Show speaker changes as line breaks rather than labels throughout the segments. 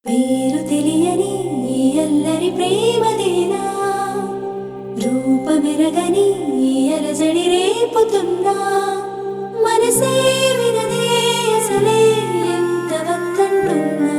పేరు తెలియని ఈ అల్లరి ప్రేమదేనా రూపమెరగని ఈ అలజడి రేపుతున్నా మనసే వినదే అసలే ఎంత వద్దంటున్నా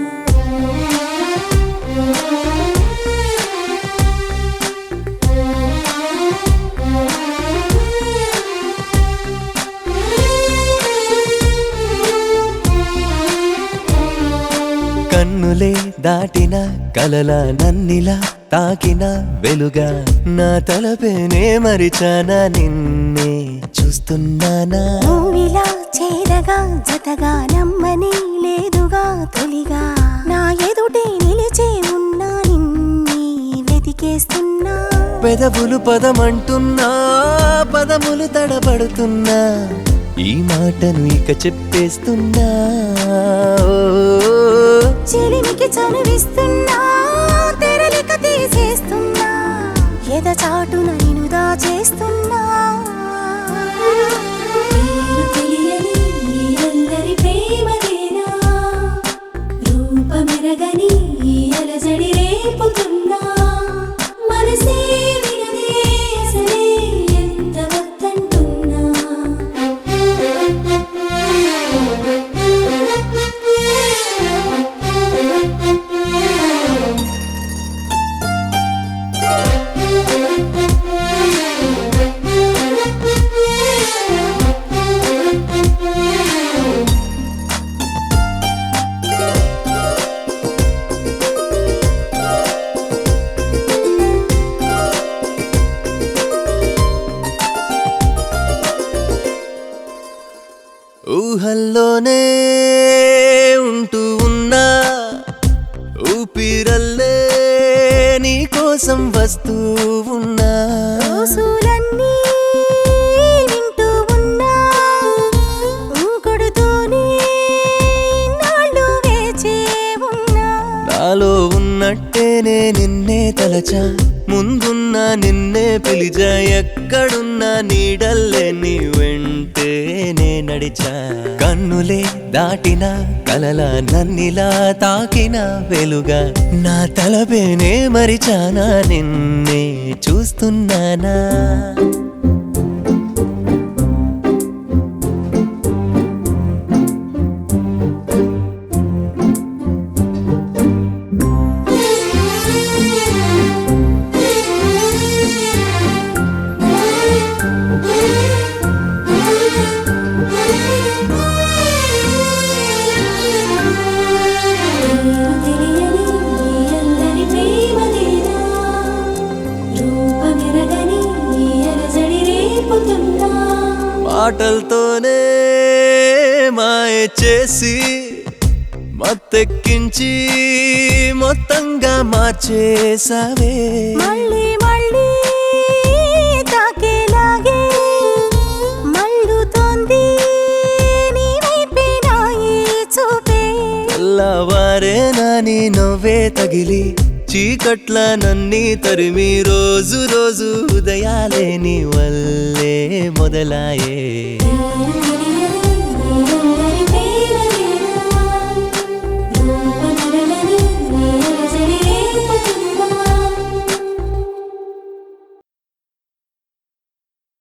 కన్నులే దాటిన కలల నన్నిలా తాకిన వెలుగా నా తలపేనే మరిచానా నిన్నే చూస్తున్నానా
నువ్విలా చేరగా జతగా నమ్మని లేదుగా తొలిగా నా ఎదుటే నిలిచే ఉన్నా నిన్నే వెతికేస్తున్నా
పెదవులు పదమంటున్నా పదములు తడబడుతున్నా ఈ మాటను ఇక చెప్పేస్తున్నా ఓ,
చెలిమికి చనువిస్తున్నా తెరలిక తీసేస్తున్నా ఎద చాటున నిన్ను దాచేస్తున్నా
పేరు తెలియని ఈ అల్లరి ప్రేమదేనా రూపమెరగని ఈ అలజడి రేపుతున్నా మనసే వినదే అసలే ఎంత వద్దంటున్నా
ఊహల్లోనే ఉంటూ ఉన్నా ఊపిరల్లే నీ కోసం వస్తూ ఉన్నా
రోజులన్నీ వింటూ ఉన్నా కొడుతూనే నాళ్ళు వేచే ఉన్నా
నాలో ఉన్నట్టేనే నిన్నే తలచా ముందున్నా నిన్నే పిలిచా ఎక్కడున్నా నీడల్లే నీ వెంటే నే నడిచా కన్నులే దాటిన కలల నన్నిలా తాకిన వెలుగా నా తలపేనే మరిచానా నిన్నే చూస్తున్నానా
పేరు తెలియని ఈ అల్లరి ప్రేమదేనా రూపమెరగని ఈ అలజడి రేపుతున్నా
మాటలతోనే మాయ చేసి మత్తెక్కించి మొత్తంగా మార్చేసావే
మళ్ళీ మళ్ళీ తాకేలాగే మళ్ళుతోంది నీ వైపే నా ఈ చూపే
తెల్లవారే నాని నవ్వే తగిలి చీకట్ల నన్ని తరిమి రోజు రోజు ఉదయాలే నీ వల్లే మొదలాయే
పేరు తెలియని ఈ అల్లరి